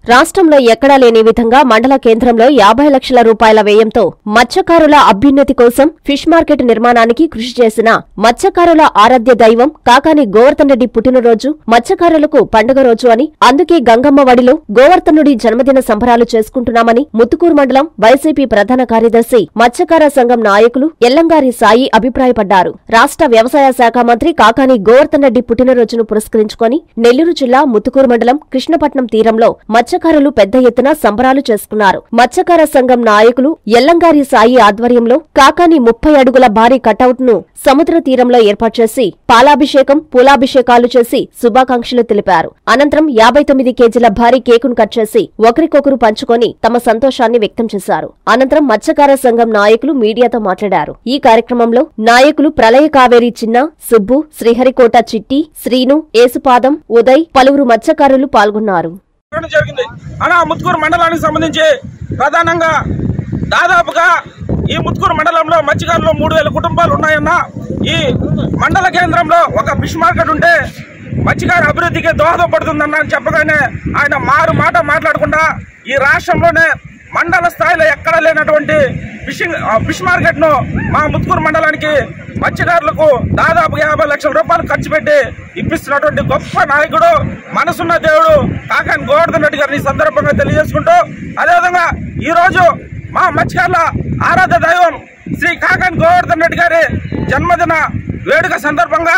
రాష్ట్రంలో ఎక్కడా లేని విధంగా మండల కేంద్రంలో యాభై లక్షల రూపాయల వ్యయంతో మత్స్యకారుల అభ్యున్నతి కోసం ఫిష్ మార్కెట్ నిర్మాణానికి కృషి చేసిన మత్స్యకారుల ఆరాధ్య దైవం కాకాని గోవర్ధన్ రెడ్డి పుట్టినరోజు మత్స్యకారులకు పండుగ రోజు అని అందుకే గంగమ్మ వడిలో గోవర్ధనుడి జన్మదిన సంబరాలు చేసుకుంటున్నామని ముత్తుకూరు మండలం వైసీపీ ప్రధాన కార్యదర్శి మత్స్యకార సంఘం నాయకులు ఎల్లంగారి సాయి అభిప్రాయపడ్డారు రాష్ట్ర వ్యవసాయ శాఖ మంత్రి కాకాని గోవర్ధన్ రెడ్డి పుట్టినరోజును పురస్కరించుకొని నెల్లూరు జిల్లా ముత్తుకూరు మండలం కృష్ణపట్నం తీరంలో మత్స్యకారులు పెద్ద ఎత్తున సంబరాలు చేసుకున్నారు మత్స్యకార సంఘం నాయకులు ఎల్లంగారి సాయి ఆధ్వర్యంలో కాకాని ముప్పై అడుగుల భారీ కటౌట్ ను సముద్ర తీరంలో ఏర్పాటు చేసి పాలాభిషేకం పూలాభిషేకాలు చేసి శుభాకాంక్షలు తెలిపారు అనంతరం యాభై తొమ్మిది కేజీల భారీ కేకును కట్ చేసి ఒకరికొకరు పంచుకొని తమ సంతోషాన్ని వ్యక్తం చేశారు అనంతరం మత్స్యకార సంఘం నాయకులు మీడియాతో మాట్లాడారు ఈ కార్యక్రమంలో నాయకులు ప్రళయ కావేరి చిన్న సుబ్బు శ్రీహరికోట చిట్టి శ్రీను ఏసుపాదం ఉదయ్ పలువురు మత్స్యకారులు పాల్గొన్నారు చేయడం జరిగింది అలా ముత్తుకూరు మండలానికి సంబంధించి ప్రధానంగా దాదాపుగా ఈ ముత్తుకూరు మండలంలో మత్స్యకారులు మూడు వేల కుటుంబాలు ఉన్నాయన్న ఈ మండల కేంద్రంలో ఒక ఫిష్ మార్కెట్ ఉంటే మత్స్యకార అభివృద్ధికి దోహదపడుతుందన్న అని చెప్పగానే ఆయన మారు మాట మాట్లాడకుండా ఈ రాష్ట్రంలోనే మండల స్థాయిలో ఎక్కడ లేనటువంటి ఫిషింగ్ ఆ, ఫిష్ మార్కెట్ ను మా ముత్తుకూరు మండలానికి మత్స్యకారులకు దాదాపు యాభై లక్షల రూపాయలు ఖర్చు పెట్టి ఇప్పిస్తున్నటువంటి గొప్ప నాయకుడు మనసున్న దేవుడు కాకాని గోవర్ధన్ రెడ్డి గారిని ఈ సందర్భంగా తెలియజేసుకుంటూ అదేవిధంగా ఈ రోజు మా మత్స్యకారుల ఆరాధ దైవం శ్రీ కాకాని గోవర్ధన్ రెడ్డి గారి జన్మదిన వేడుక సందర్భంగా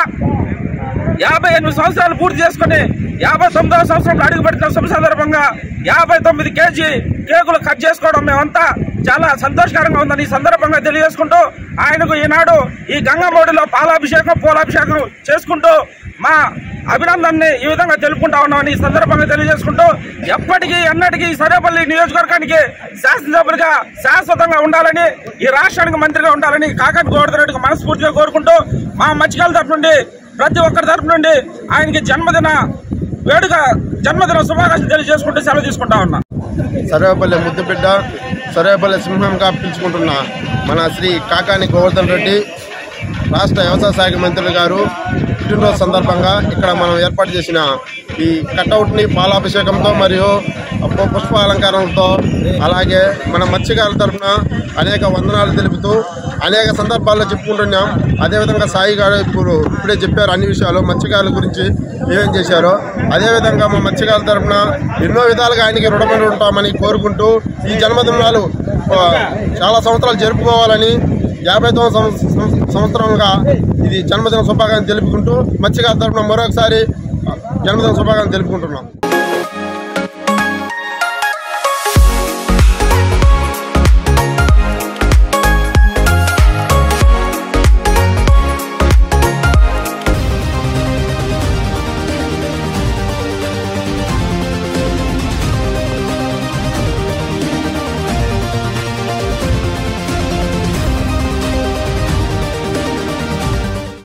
యాభై ఎనిమిది సంవత్సరాలు పూర్తి చేసుకుని యాభై తొమ్మిదవ సంవత్సరంలో అడుగుపెట్టిన శుభ సందర్భంగా యాభై తొమ్మిది కేజీ కేకులు కట్ చేసుకోవడం మేమంతా చాలా సంతోషకరంగా ఉందని ఈ సందర్భంగా తెలియజేసుకుంటూ ఆయనకు ఈనాడు ఈ గంగమోడిలో పాలాభిషేకం పూలాభిషేకం చేసుకుంటూ మా అభినందనని ఈ విధంగా తెలుపుకుంటా ఉన్నామని ఈ సందర్భంగా తెలియజేసుకుంటూ ఎప్పటికీ ఎన్నటికీ ఈ సరేపల్లి నియోజకవర్గానికి శాసనసభ్యులుగా శాశ్వతంగా ఉండాలని ఈ రాష్ట్రానికి మంత్రిగా ఉండాలని కాకాని గోవర్ధన్ రెడ్డికి మనస్ఫూర్తిగా కోరుకుంటూ మా మత్స్యకారుల తరపు నుండి ప్రతి ఒక్కరి తరపు నుండి ఆయనకి జన్మదిన వేడుక జన్మదిన శుభాకాంక్షలు తెలియజేసుకుంటూ సెలవు తీసుకుంటా ఉన్నా సర్వేపల్లి ముద్దుబిడ్డ సర్వేపల్లి సింహంగా పిలుచుకుంటున్న మన శ్రీ కాకాని గోవర్ధన్ రెడ్డి రాష్ట్ర వ్యవసాయ శాఖ మంత్రులు గారు పుట్టినరోజు సందర్భంగా ఇక్కడ మనం ఏర్పాటు చేసిన ఈ కటౌట్ని పాలాభిషేకంతో మరియు పు- పుష్పాలంకారంతో అలాగే మన మత్స్యకారుల తరఫున అనేక వందనాలు తెలుపుతూ అనేక సందర్భాల్లో చెప్పుకుంటున్నాం అదేవిధంగా సాయి గారు ఇప్పుడు ఇప్పుడే చెప్పారు అన్ని విషయాలు మత్స్యకారుల గురించి ఏమేం చేశారో అదేవిధంగా మా మత్స్యకారుల తరఫున ఎన్నో విధాలుగా ఆయనకి రుణపడి ఉంటామని కోరుకుంటూ ఈ జన్మదినాలు ఆ, చాలా సంవత్సరాలు జరుపుకోవాలని యాభై తొమ్మిది సంవ- సంవత్సరంగా ఇది జన్మదిన శుభాకాంక్షలు తెలుపుకుంటూ మత్స్యకారుల తరఫున మరొకసారి జన్మదిన శుభాకాంక్షలు తెలుపుకుంటున్నాం